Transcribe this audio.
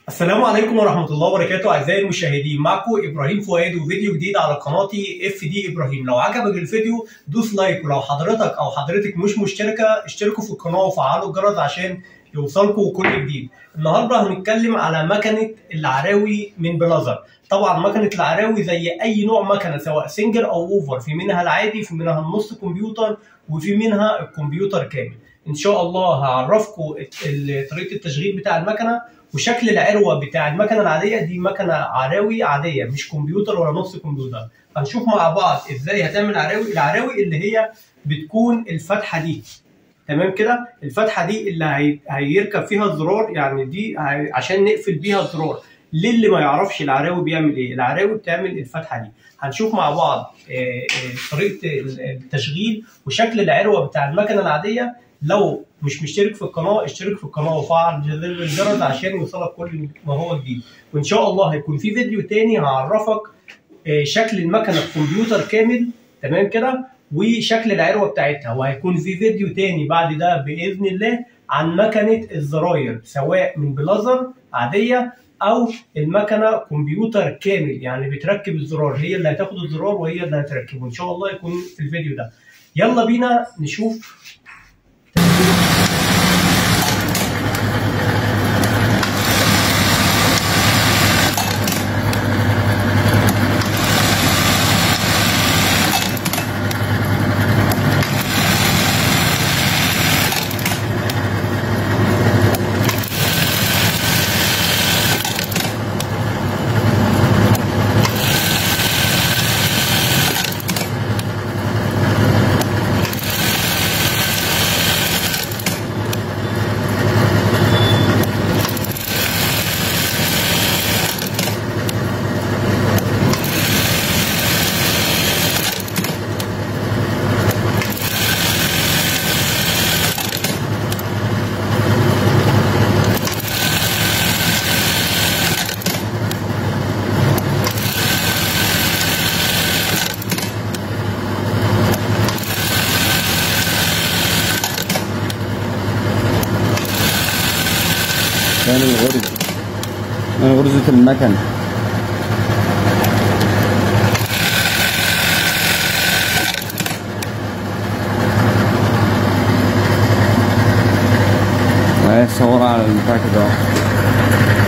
السلام عليكم ورحمة الله وبركاته أعزائي المشاهدين معكم إبراهيم فؤاد وفيديو جديد على قناتي اف دي إبراهيم لو عجبك الفيديو دوس لايك ولو حضرتك أو حضرتك مش مشتركة اشتركوا في القناة وفعلوا الجرس عشان يوصلكم كل جديد النهارده هنتكلم على مكنة العراوي من بلازر طبعا مكنة العراوي زي أي نوع مكنة سواء سنجل أو أوفر في منها العادي في منها النص كمبيوتر وفي منها الكمبيوتر كامل ان شاء الله هعرفكم طريقه التشغيل بتاع المكنه وشكل العروه بتاع المكنه العاديه دي مكنه عراوي عاديه مش كمبيوتر ولا نص كمبيوتر هنشوف مع بعض ازاي هتعمل عراوي العراوي اللي هي بتكون الفتحه دي تمام كده الفتحه دي اللي هي... هيركب فيها الزرار يعني دي هي... عشان نقفل بيها الزرار للي ما يعرفش العراوي بيعمل ايه العراوي بتعمل الفتحه دي هنشوف مع بعض طريقه التشغيل وشكل العروه بتاع المكنه العاديه لو مش مشترك في القناه اشترك في القناه وفعل زر الجرس عشان يوصلك كل ما هو جديد وان شاء الله هيكون في فيديو تاني هعرفك شكل المكنه الكمبيوتر كامل تمام كده وشكل العروه بتاعتها وهيكون في فيديو تاني بعد ده باذن الله عن مكنه الزراير سواء من بلازر عاديه او المكنه كمبيوتر كامل يعني بتركب الزرار هي اللي هتاخد الزرار وهي اللي هتركبه ان شاء الله يكون في الفيديو ده يلا بينا نشوف ثاني الغرزة غرزة المكن وهي صورة على البتاع كده